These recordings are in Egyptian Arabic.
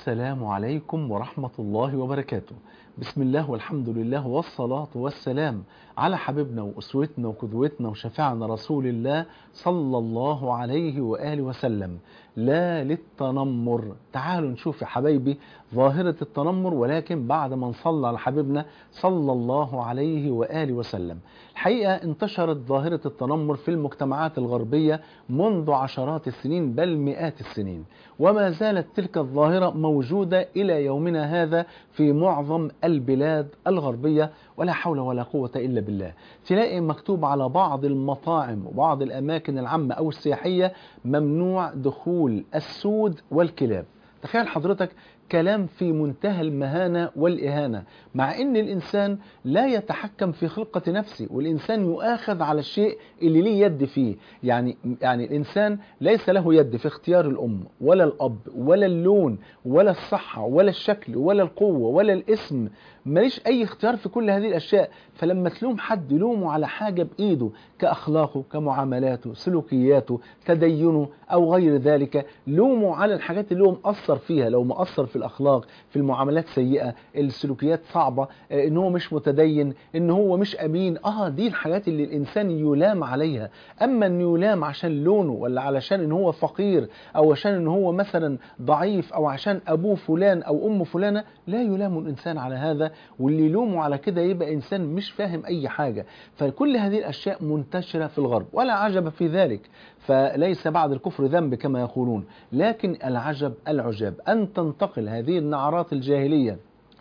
السلام عليكم ورحمة الله وبركاته بسم الله والحمد لله والصلاة والسلام على حبيبنا وأسوتنا وقدوتنا وشفيعنا رسول الله صلى الله عليه وآله وسلم لا للتنمر تعالوا نشوف يا حبايبي ظاهرة التنمر ولكن بعد ما نصلى على حبيبنا صلى الله عليه وآله وسلم الحقيقة انتشرت ظاهرة التنمر في المجتمعات الغربية منذ عشرات السنين بل مئات السنين وما زالت تلك الظاهرة موجودة إلى يومنا هذا في معظم البلاد الغربية ولا حول ولا قوة إلا بالله تلاقي مكتوب على بعض المطاعم وبعض الأماكن العامة أو السياحية ممنوع دخول السود والكلاب تخيل حضرتك كلام في منتهى المهانة والإهانة مع أن الإنسان لا يتحكم في خلقة نفسه والإنسان يؤاخذ على الشيء اللي ليه يد فيه يعني, يعني الإنسان ليس له يد في اختيار الأم ولا الأب ولا اللون ولا الصحة ولا الشكل ولا القوة ولا الاسم ماليش أي اختيار في كل هذه الأشياء فلما تلوم حد لومه على حاجة بإيده كأخلاقه كمعاملاته سلوكياته تدينه أو غير ذلك لومه على الحاجات اللي هو مقصر فيها لو مقصر في الأخلاق في المعاملات سيئة السلوكيات صعبة إن هو مش متدين إن هو مش أمين آه دي الحاجات اللي الإنسان يلام عليها أما أن يلام عشان لونه ولا علشان إن هو فقير أو عشان إن هو مثلا ضعيف أو عشان أبوه فلان أو أم فلانة لا يلام الإنسان على هذا واللي يلومه على كده يبقى إنسان مش فاهم أي حاجة فكل هذه الأشياء منتشرة في الغرب ولا عجب في ذلك فليس بعد الكفر ذنب كما يقولون لكن العجب العجاب أن تنتقل هذه النعرات الجاهلية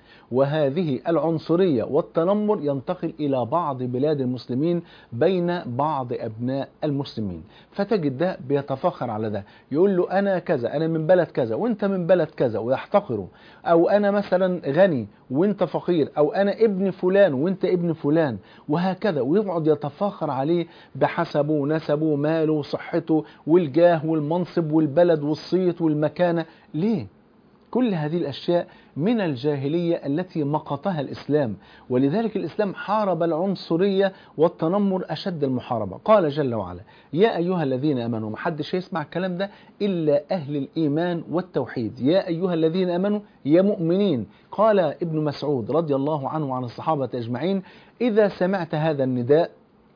وهذه العنصرية والتنمر ينتقل إلى بعض بلاد المسلمين بين بعض أبناء المسلمين فتجد ده بيتفاخر على ده يقول له أنا كذا أنا من بلد كذا وأنت من بلد كذا ويحتقره أو أنا مثلا غني وأنت فقير أو أنا ابن فلان وأنت ابن فلان وهكذا ويقعد يتفاخر عليه بحسبه ونسبه ماله وصحته والجاه والمنصب والبلد والصيت والمكانة ليه؟ كل هذه الأشياء من الجاهلية التي مقتها الإسلام ولذلك الإسلام حارب العنصرية والتنمر أشد المحاربة قال جل وعلا يا أيها الذين أمنوا محدش يسمع الكلام ده إلا أهل الإيمان والتوحيد يا أيها الذين أمنوا يا مؤمنين قال ابن مسعود رضي الله عنه وعن الصحابة أجمعين إذا سمعت هذا النداء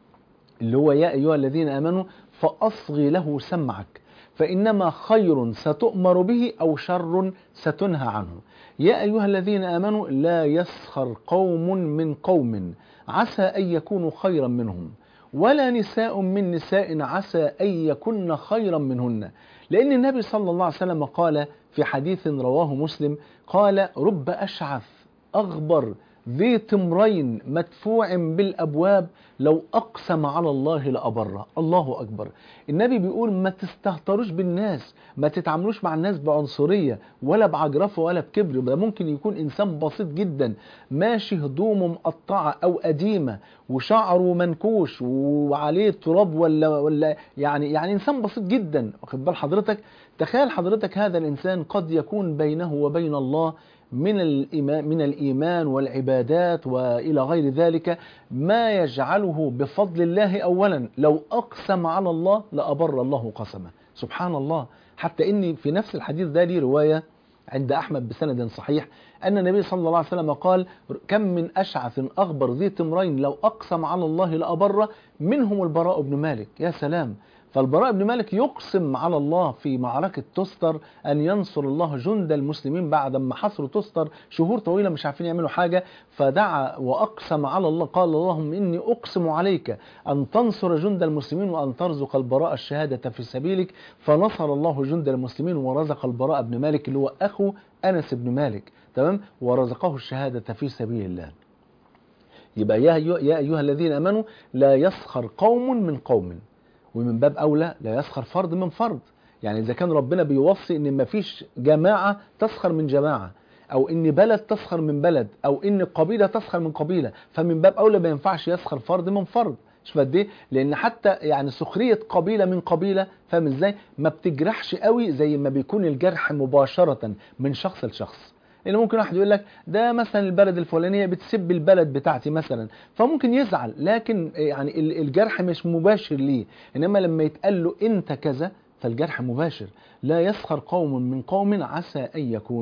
اللي هو يا أيها الذين أمنوا فأصغي له سمعك فإنما خير ستؤمر به أو شر ستنهى عنه يا أيها الذين آمنوا لا يسخر قوم من قوم عسى أن يكونوا خيرا منهم ولا نساء من نساء عسى أن يكن خيرا منهن لأن النبي صلى الله عليه وسلم قال في حديث رواه مسلم قال رب أشعث أغبر ذي تمرين مدفوع بالأبواب لو أقسم على الله لأبره الله أكبر النبي بيقول ما تستهتروش بالناس ما تتعاملوش مع الناس بعنصرية ولا بعجرفة ولا بكبر ده ممكن يكون إنسان بسيط جدا ماشي هدومه مقطعة أو قديمة وشعره منكوش وعليه تراب ولا ولا يعني يعني إنسان بسيط جدا واخد بال حضرتك تخيل حضرتك هذا الإنسان قد يكون بينه وبين الله من الإيمان, من الإيمان والعبادات وإلى غير ذلك ما يجعله بفضل الله أولا لو أقسم على الله لأبر الله قسمه سبحان الله حتى إني في نفس الحديث ده لي رواية عند أحمد بسند صحيح أن النبي صلى الله عليه وسلم قال كم من أشعث أغبر ذي تمرين لو أقسم على الله لأبر منهم البراء بن مالك يا سلام فالبراء بن مالك يقسم على الله في معركة تستر أن ينصر الله جند المسلمين بعد ما حصروا تستر شهور طويلة مش عارفين يعملوا حاجة فدعا وأقسم على الله قال اللهم إني أقسم عليك أن تنصر جند المسلمين وأن ترزق البراء الشهادة في سبيلك فنصر الله جند المسلمين ورزق البراء بن مالك اللي هو أخو أنس بن مالك تمام ورزقه الشهادة في سبيل الله يبقى يا يا أيها الذين أمنوا لا يسخر قوم من قوم ومن باب أولى لا يسخر فرد من فرد يعني إذا كان ربنا بيوصي إن ما فيش جماعة تسخر من جماعة أو إن بلد تسخر من بلد أو إن قبيلة تسخر من قبيلة فمن باب أولى ما ينفعش يسخر فرد من فرد مش قد ايه لان حتى يعني سخريه قبيله من قبيله فاهم ازاي ما بتجرحش قوي زي ما بيكون الجرح مباشره من شخص لشخص لان ممكن واحد يقول لك ده مثلا البلد الفلانيه بتسب البلد بتاعتي مثلا فممكن يزعل لكن يعني الجرح مش مباشر ليه انما لما يتقال له انت كذا فالجرح مباشر لا يسخر قوم من قوم عسى ان يكونوا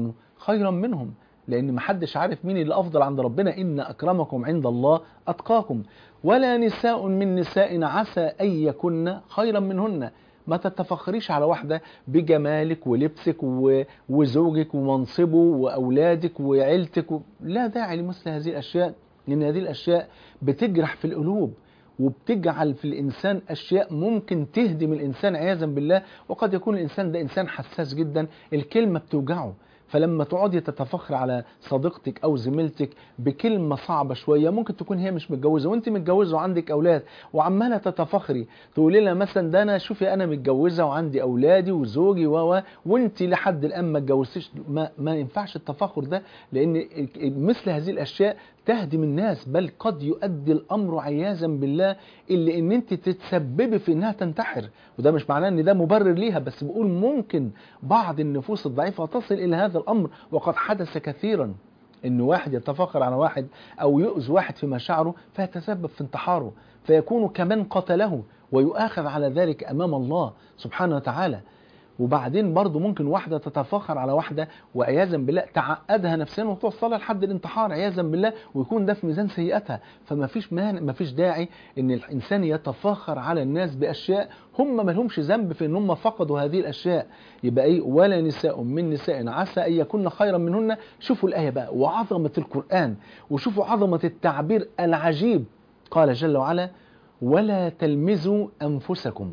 خيرا منهم لان محدش عارف مين اللي افضل عند ربنا ان اكرمكم عند الله اتقاكم ولا نساء من نساء عسى ان يكن خيرا منهن ما تتفخريش على واحدة بجمالك ولبسك و... وزوجك ومنصبه وأولادك وعيلتك و... لا داعي لمثل هذه الأشياء لأن هذه الأشياء بتجرح في القلوب وبتجعل في الإنسان أشياء ممكن تهدم الإنسان عياذا بالله وقد يكون الإنسان ده إنسان حساس جدا الكلمة بتوجعه فلما تقعدي تتفخر على صديقتك او زميلتك بكلمه صعبه شويه ممكن تكون هي مش متجوزه وانت متجوزه وعندك اولاد وعماله تتفخري تقولي لها مثلا ده انا شوفي انا متجوزه وعندي اولادي وزوجي و وانت لحد الان ما اتجوزتيش ما, ما ينفعش التفاخر ده لان مثل هذه الاشياء تهدم الناس بل قد يؤدي الامر عياذا بالله اللي ان انت تتسببي في انها تنتحر وده مش معناه ان ده مبرر ليها بس بقول ممكن بعض النفوس الضعيفه تصل الى هذا الامر وقد حدث كثيرا ان واحد يتفاخر على واحد او يؤذي واحد في مشاعره فيتسبب في انتحاره فيكون كمن قتله ويؤاخذ على ذلك امام الله سبحانه وتعالى وبعدين برضه ممكن واحدة تتفاخر على واحدة وعياذا بالله تعقدها نفسيا وتوصلها لحد الانتحار عياذا بالله ويكون ده في ميزان سيئتها فما فيش مانع ما فيش داعي ان الانسان يتفاخر على الناس باشياء هم ما لهمش ذنب في ان هم فقدوا هذه الاشياء يبقى ايه ولا نساء من نساء عسى ان يكن خيرا منهن شوفوا الايه بقى وعظمه القران وشوفوا عظمه التعبير العجيب قال جل وعلا ولا تلمزوا انفسكم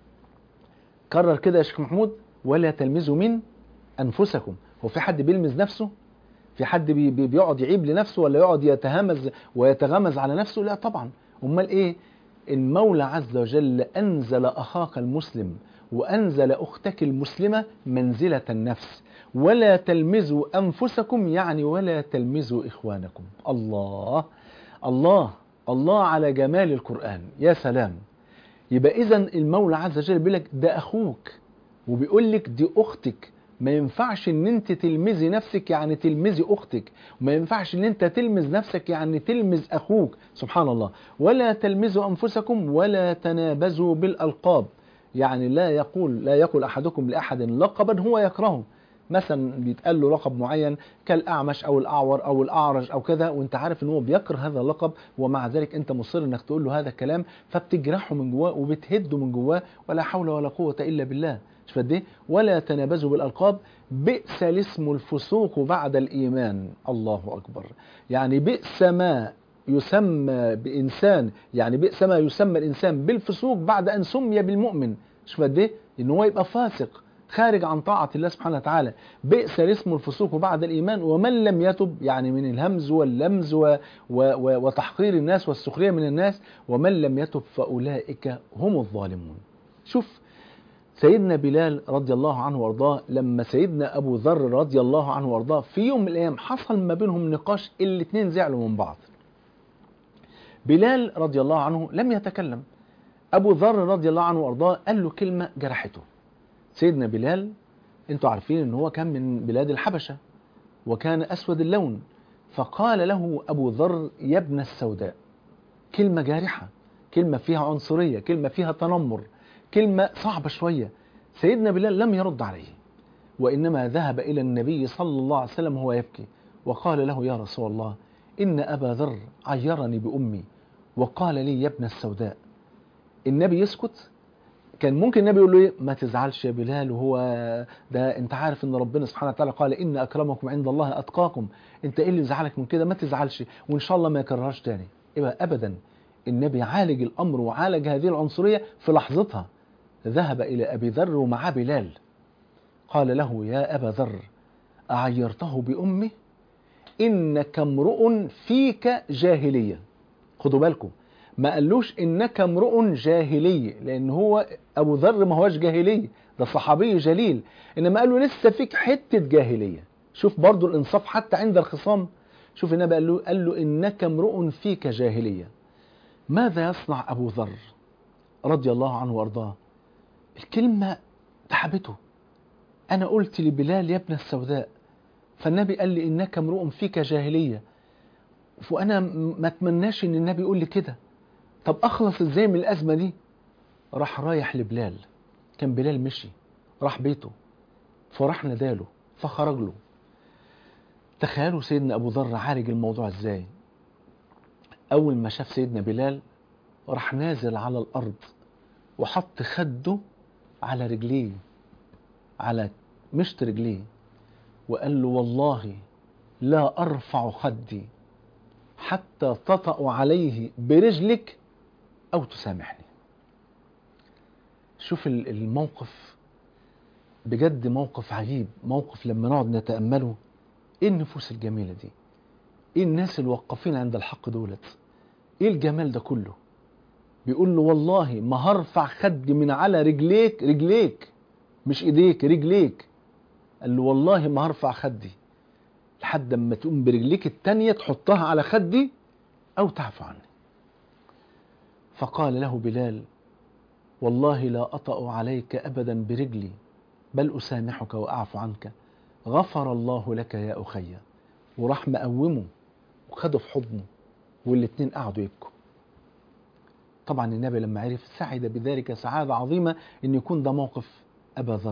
كرر كده يا شيخ محمود ولا تلمزوا من انفسكم هو في حد بيلمز نفسه في حد بي بي بيقعد يعيب لنفسه ولا يقعد يتهمز ويتغمز على نفسه لا طبعا امال ايه المولى عز وجل انزل اخاك المسلم وانزل اختك المسلمه منزله النفس ولا تلمزوا انفسكم يعني ولا تلمزوا اخوانكم الله الله الله على جمال القران يا سلام يبقى اذا المولى عز وجل بيقول لك ده اخوك وبيقول لك دي اختك ما ينفعش ان انت تلمزي نفسك يعني تلمزي اختك وما ينفعش ان انت تلمز نفسك يعني تلمز اخوك سبحان الله ولا تلمزوا انفسكم ولا تنابزوا بالالقاب يعني لا يقول لا يقول احدكم لاحد لقبا هو يكرهه مثلا بيتقال له لقب معين كالاعمش او الاعور او الاعرج او كذا وانت عارف ان هو بيكره هذا اللقب ومع ذلك انت مصر انك تقول له هذا الكلام فبتجرحه من جواه وبتهده من جواه ولا حول ولا قوه الا بالله مش فاهم ولا تنابزوا بالالقاب بئس الاسم الفسوق بعد الايمان الله اكبر يعني بئس ما يسمى بانسان يعني بئس ما يسمى الانسان بالفسوق بعد ان سمي بالمؤمن مش فاهم ان هو يبقى فاسق خارج عن طاعة الله سبحانه وتعالى بئس الاسم الفسوق بعد الإيمان ومن لم يتب يعني من الهمز واللمز و و و وتحقير الناس والسخرية من الناس ومن لم يتب فأولئك هم الظالمون شوف سيدنا بلال رضي الله عنه وارضاه لما سيدنا أبو ذر رضي الله عنه وارضاه في يوم من الأيام حصل ما بينهم نقاش الاثنين زعلوا من بعض بلال رضي الله عنه لم يتكلم أبو ذر رضي الله عنه وارضاه قال له كلمة جرحته سيدنا بلال انتوا عارفين ان هو كان من بلاد الحبشة وكان اسود اللون فقال له ابو ذر يا ابن السوداء كلمة جارحة كلمة فيها عنصرية كلمة فيها تنمر كلمة صعبة شوية سيدنا بلال لم يرد عليه وإنما ذهب إلى النبي صلى الله عليه وسلم وهو يبكي وقال له يا رسول الله إن أبا ذر عيرني بأمي وقال لي يا ابن السوداء النبي يسكت كان ممكن النبي يقول له ايه ما تزعلش يا بلال وهو ده انت عارف ان ربنا سبحانه وتعالى قال ان اكرمكم عند الله اتقاكم انت ايه اللي زعلك من كده ما تزعلش وان شاء الله ما يكررهاش تاني يبقى ابدا النبي عالج الامر وعالج هذه العنصريه في لحظتها ذهب الى ابي ذر ومعاه بلال قال له يا ابا ذر اعيرته بامه انك امرؤ فيك جاهليه خدوا بالكم ما قالوش انك امرؤ جاهلي لان هو ابو ذر ما هوش جاهلي ده صحابي جليل انما قال له لسه فيك حته جاهليه شوف برضو الانصاف حتى عند الخصام شوف النبي قال له قال له انك امرؤ فيك جاهليه ماذا يصنع ابو ذر رضي الله عنه وارضاه الكلمه تعبته انا قلت لبلال يا ابن السوداء فالنبي قال لي انك امرؤ فيك جاهليه وانا ما اتمناش ان النبي يقول لي كده طب اخلص ازاي من الازمه دي راح رايح لبلال كان بلال مشي راح بيته فراح ناداله فخرج له تخيلوا سيدنا أبو ذر عالج الموضوع إزاي أول ما شاف سيدنا بلال راح نازل على الأرض وحط خده على رجليه على مشط رجليه وقال له والله لا أرفع خدي حتى تطأ عليه برجلك أو تسامحني شوف الموقف بجد موقف عجيب موقف لما نقعد نتأمله ايه النفوس الجميلة دي ايه الناس الوقفين عند الحق دولت ايه الجمال ده كله بيقول له والله ما هرفع خدي من على رجليك رجليك مش ايديك رجليك قال له والله ما هرفع خدي لحد اما تقوم برجليك التانية تحطها على خدي او تعفو عني فقال له بلال والله لا أطأ عليك أبدا برجلي بل أسامحك وأعفو عنك غفر الله لك يا أخي وراح مقومه وخده في حضنه والاتنين قعدوا يبكوا طبعا النبي لما عرف سعد بذلك سعادة عظيمة ان يكون ده موقف أبا ذر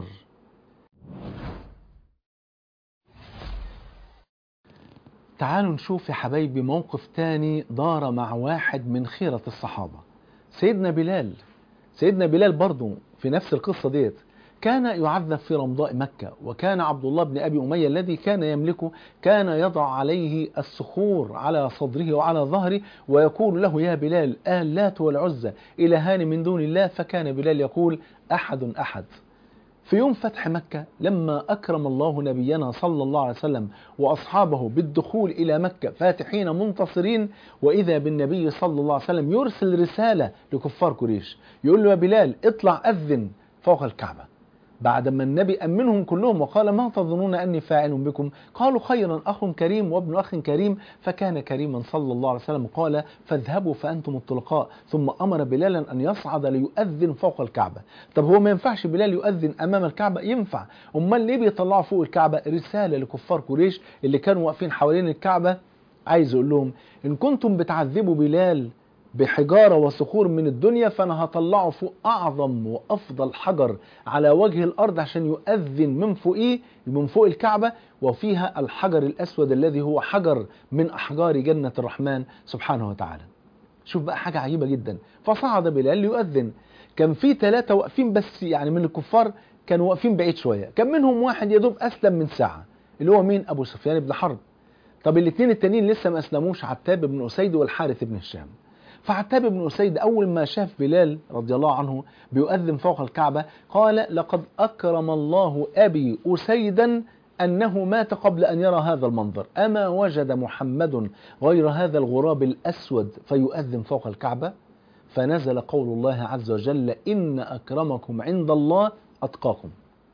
تعالوا نشوف يا حبايبي موقف تاني دار مع واحد من خيرة الصحابة سيدنا بلال سيدنا بلال برضه في نفس القصة ديت كان يعذب في رمضاء مكة وكان عبد الله بن أبي أمية الذي كان يملكه كان يضع عليه الصخور على صدره وعلى ظهره ويقول له يا بلال آلات والعزة إلهان من دون الله فكان بلال يقول أحد أحد في يوم فتح مكة لما أكرم الله نبينا صلى الله عليه وسلم وأصحابه بالدخول إلى مكة فاتحين منتصرين وإذا بالنبي صلى الله عليه وسلم يرسل رسالة لكفار قريش يقول له يا بلال اطلع أذن فوق الكعبة بعدما النبي أمنهم كلهم وقال ما تظنون أني فاعل بكم قالوا خيرا أخ كريم وابن أخ كريم فكان كريما صلى الله عليه وسلم قال فاذهبوا فأنتم الطلقاء ثم أمر بلالا أن يصعد ليؤذن فوق الكعبة طب هو ما ينفعش بلال يؤذن أمام الكعبة ينفع أمال ليه بيطلعوا فوق الكعبة رسالة لكفار قريش اللي كانوا واقفين حوالين الكعبة عايز أقول لهم إن كنتم بتعذبوا بلال بحجارة وصخور من الدنيا فأنا هطلعه فوق أعظم وأفضل حجر على وجه الأرض عشان يؤذن من فوقيه من فوق الكعبة وفيها الحجر الأسود الذي هو حجر من أحجار جنة الرحمن سبحانه وتعالى شوف بقى حاجة عجيبة جدا فصعد بلال ليؤذن كان في ثلاثة واقفين بس يعني من الكفار كانوا واقفين بعيد شوية كان منهم واحد يدوب أسلم من ساعة اللي هو مين أبو سفيان بن حرب طب الاثنين التانيين لسه ما أسلموش عتاب بن أسيد والحارث بن هشام فعتاب بن أسيد أول ما شاف بلال رضي الله عنه بيؤذن فوق الكعبة قال لقد أكرم الله أبي أسيدا أنه مات قبل أن يرى هذا المنظر أما وجد محمد غير هذا الغراب الأسود فيؤذن فوق الكعبة فنزل قول الله عز وجل إن أكرمكم عند الله أتقاكم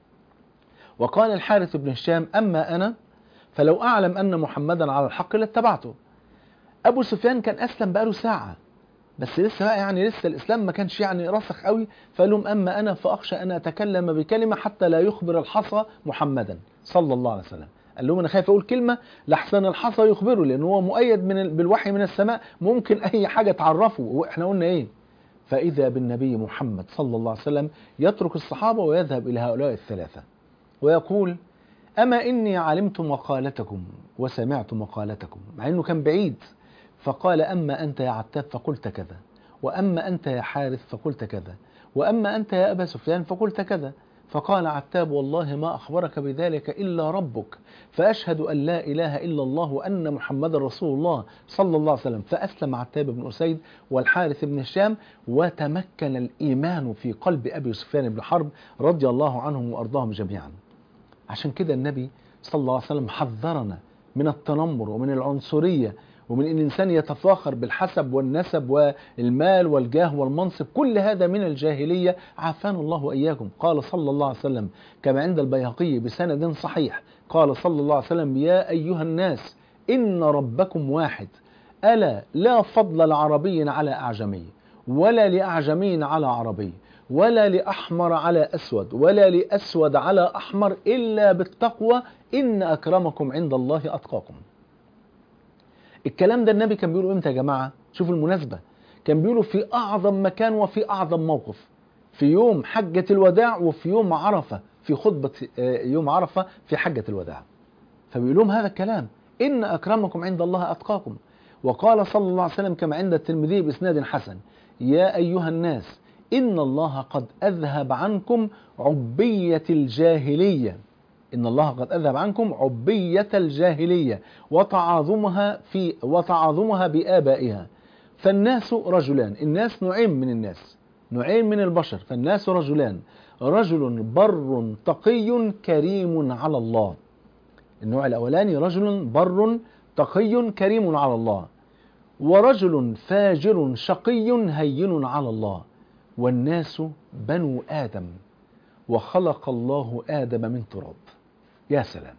وقال الحارث بن هشام أما أنا فلو أعلم أن محمدا على الحق لاتبعته أبو سفيان كان أسلم بقاله ساعة بس لسه بقى يعني لسه الاسلام ما كانش يعني راسخ قوي فقال لهم اما انا فاخشى ان اتكلم بكلمه حتى لا يخبر الحصى محمدا صلى الله عليه وسلم قال لهم انا خايف اقول كلمه لحسن الحصى يخبره لان هو مؤيد من بالوحي من السماء ممكن اي حاجه تعرفه واحنا قلنا ايه فاذا بالنبي محمد صلى الله عليه وسلم يترك الصحابه ويذهب الى هؤلاء الثلاثه ويقول اما اني علمت مقالتكم وسمعت مقالتكم مع انه كان بعيد فقال أما أنت يا عتاب فقلت كذا وأما أنت يا حارث فقلت كذا وأما أنت يا أبا سفيان فقلت كذا فقال عتاب والله ما أخبرك بذلك إلا ربك فأشهد أن لا إله إلا الله وأن محمد رسول الله صلى الله عليه وسلم فأسلم عتاب بن أسيد والحارث بن هشام وتمكن الإيمان في قلب أبي سفيان بن حرب رضي الله عنهم وأرضاهم جميعا عشان كده النبي صلى الله عليه وسلم حذرنا من التنمر ومن العنصرية ومن ان الانسان يتفاخر بالحسب والنسب والمال والجاه والمنصب كل هذا من الجاهليه عافانا الله واياكم قال صلى الله عليه وسلم كما عند البيهقي بسند صحيح قال صلى الله عليه وسلم يا ايها الناس ان ربكم واحد الا لا فضل لعربي على اعجمي ولا لاعجمي على عربي ولا لاحمر على اسود ولا لاسود على احمر الا بالتقوى ان اكرمكم عند الله اتقاكم الكلام ده النبي كان بيقوله امتى يا جماعه شوفوا المناسبه كان بيقوله في اعظم مكان وفي اعظم موقف في يوم حجه الوداع وفي يوم عرفه في خطبه يوم عرفه في حجه الوداع فبيقول لهم هذا الكلام إن أكرمكم عند الله أتقاكم وقال صلى الله عليه وسلم كما عند الترمذي بإسناد حسن يا أيها الناس إن الله قد أذهب عنكم عبية الجاهلية إن الله قد أذهب عنكم عبية الجاهلية وتعاظمها في وتعاظمها بآبائها فالناس رجلان الناس نوعين من الناس نوعين من البشر فالناس رجلان رجل بر تقي كريم على الله النوع الأولاني رجل بر تقي كريم على الله ورجل فاجر شقي هين على الله والناس بنو آدم وخلق الله آدم من تراب يا سلام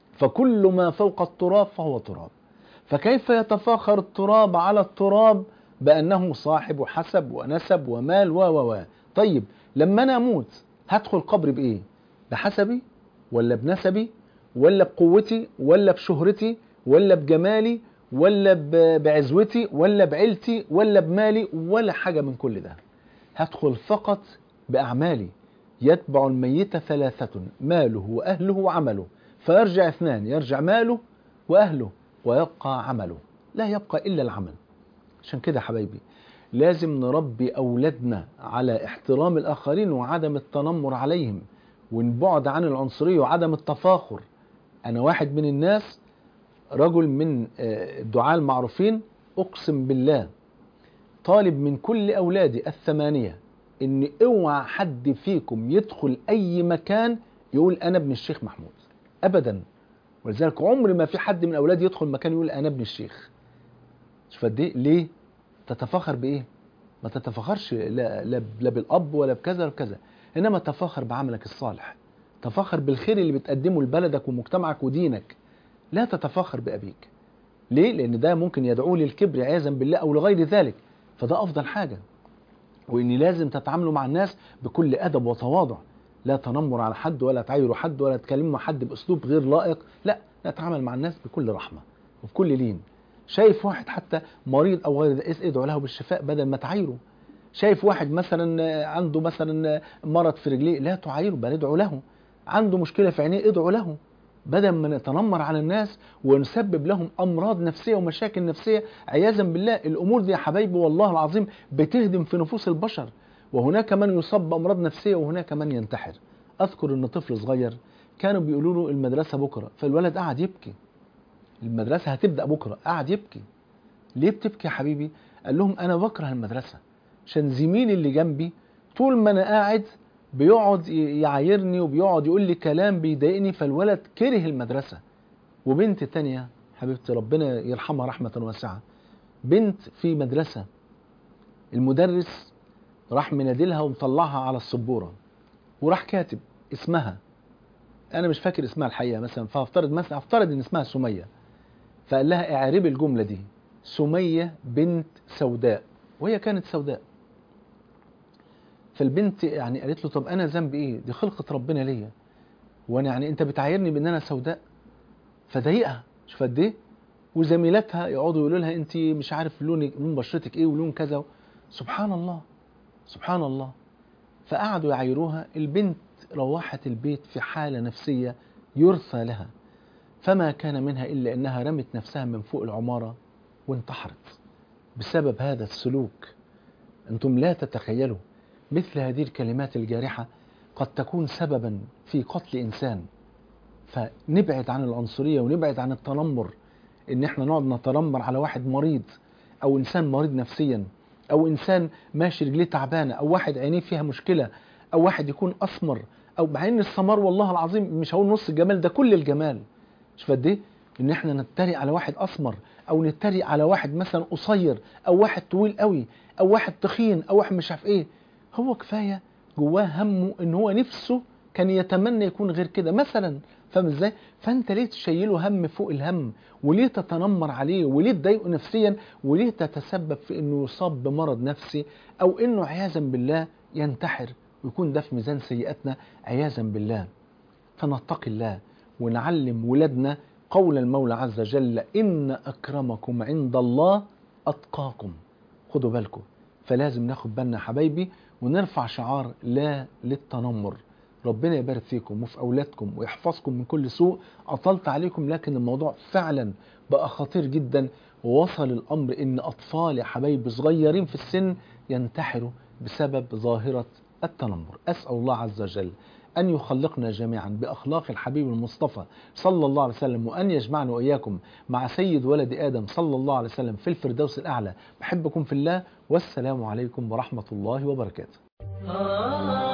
فكل ما فوق التراب فهو تراب فكيف يتفاخر التراب على التراب بأنه صاحب حسب ونسب ومال و و و طيب لما أنا أموت هدخل قبر بإيه بحسبي ولا بنسبي ولا بقوتي ولا بشهرتي ولا بجمالي ولا بعزوتي ولا بعيلتي ولا بمالي ولا حاجة من كل ده هدخل فقط بأعمالي يتبع الميت ثلاثة ماله وأهله وعمله فيرجع اثنان يرجع ماله وأهله ويبقى عمله لا يبقى إلا العمل عشان كده حبايبي لازم نربي أولادنا على احترام الآخرين وعدم التنمر عليهم والبعد عن العنصرية وعدم التفاخر أنا واحد من الناس رجل من الدعاة المعروفين أقسم بالله طالب من كل أولادي الثمانية إن اوعى حد فيكم يدخل أي مكان يقول أنا ابن الشيخ محمود أبدا ولذلك عمر ما في حد من أولادي يدخل مكان يقول أنا ابن الشيخ شوف قد إيه ليه؟ تتفاخر بإيه؟ ما تتفاخرش لا, لا, لا بالأب ولا بكذا ولا بكذا إنما تفاخر بعملك الصالح تفاخر بالخير اللي بتقدمه لبلدك ومجتمعك ودينك لا تتفاخر بأبيك ليه؟ لأن ده ممكن يدعوه للكبر عياذا بالله أو لغير ذلك فده أفضل حاجة وإن لازم تتعاملوا مع الناس بكل أدب وتواضع لا تنمر على حد ولا تعايروا حد ولا تكلموا مع حد بأسلوب غير لائق لا نتعامل مع الناس بكل رحمة وبكل لين شايف واحد حتى مريض أو غير ذلك ادعو له بالشفاء بدل ما تعايره شايف واحد مثلا عنده مثلا مرض في رجليه لا تعايره بل ادعو له عنده مشكلة في عينيه ادعو له بدل ما نتنمر على الناس ونسبب لهم امراض نفسيه ومشاكل نفسيه عياذا بالله الامور دي يا حبايبي والله العظيم بتهدم في نفوس البشر وهناك من يصاب بامراض نفسيه وهناك من ينتحر اذكر ان طفل صغير كانوا بيقولوا له المدرسه بكره فالولد قعد يبكي المدرسه هتبدا بكره قعد يبكي ليه بتبكي يا حبيبي قال لهم انا بكره المدرسه عشان زميلي اللي جنبي طول ما انا قاعد بيقعد يعايرني وبيقعد يقول لي كلام بيضايقني فالولد كره المدرسة وبنت تانية حبيبتي ربنا يرحمها رحمة واسعة بنت في مدرسة المدرس راح منادلها ومطلعها على السبورة وراح كاتب اسمها انا مش فاكر اسمها الحقيقة مثلا فافترض مثلا افترض ان اسمها سمية فقال لها اعربي الجملة دي سمية بنت سوداء وهي كانت سوداء فالبنت يعني قالت له طب انا ذنبي ايه دي خلقه ربنا ليا وانا يعني انت بتعايرني بان انا سوداء فضايقها شوف قد ايه وزميلاتها يقعدوا يقولوا لها انت مش عارف لون لون بشرتك ايه ولون كذا سبحان الله سبحان الله فقعدوا يعايروها البنت روحت البيت في حاله نفسيه يرثى لها فما كان منها الا انها رمت نفسها من فوق العماره وانتحرت بسبب هذا السلوك انتم لا تتخيلوا مثل هذه الكلمات الجارحة قد تكون سببا في قتل إنسان فنبعد عن العنصرية ونبعد عن التنمر إن إحنا نقعد نتنمر على واحد مريض أو إنسان مريض نفسيا أو إنسان ماشي رجليه تعبانة أو واحد عينيه فيها مشكلة أو واحد يكون أسمر أو مع إن السمار والله العظيم مش هقول نص الجمال ده كل الجمال شوف قد إيه إن إحنا نتريق على واحد أسمر أو نتريق على واحد مثلا قصير أو واحد طويل قوي أو واحد تخين أو واحد مش عارف إيه هو كفايه جواه همه ان هو نفسه كان يتمنى يكون غير كده مثلا فاهم ازاي فانت ليه تشيله هم فوق الهم وليه تتنمر عليه وليه تضايقه نفسيا وليه تتسبب في انه يصاب بمرض نفسي او انه عياذا بالله ينتحر ويكون ده في ميزان سيئاتنا عياذا بالله فنتقي الله ونعلم ولادنا قول المولى عز وجل ان اكرمكم عند الله اتقاكم خدوا بالكم فلازم ناخد بالنا حبايبي ونرفع شعار لا للتنمر ربنا يبارك فيكم وفي أولادكم ويحفظكم من كل سوء أطلت عليكم لكن الموضوع فعلا بقى خطير جدا ووصل الأمر إن أطفال يا حبايبي صغيرين في السن ينتحروا بسبب ظاهرة التنمر أسأل الله عز وجل أن يخلقنا جميعا بأخلاق الحبيب المصطفى صلى الله عليه وسلم وأن يجمعنا وإياكم مع سيد ولد آدم صلى الله عليه وسلم في الفردوس الأعلى بحبكم في الله والسلام عليكم ورحمة الله وبركاته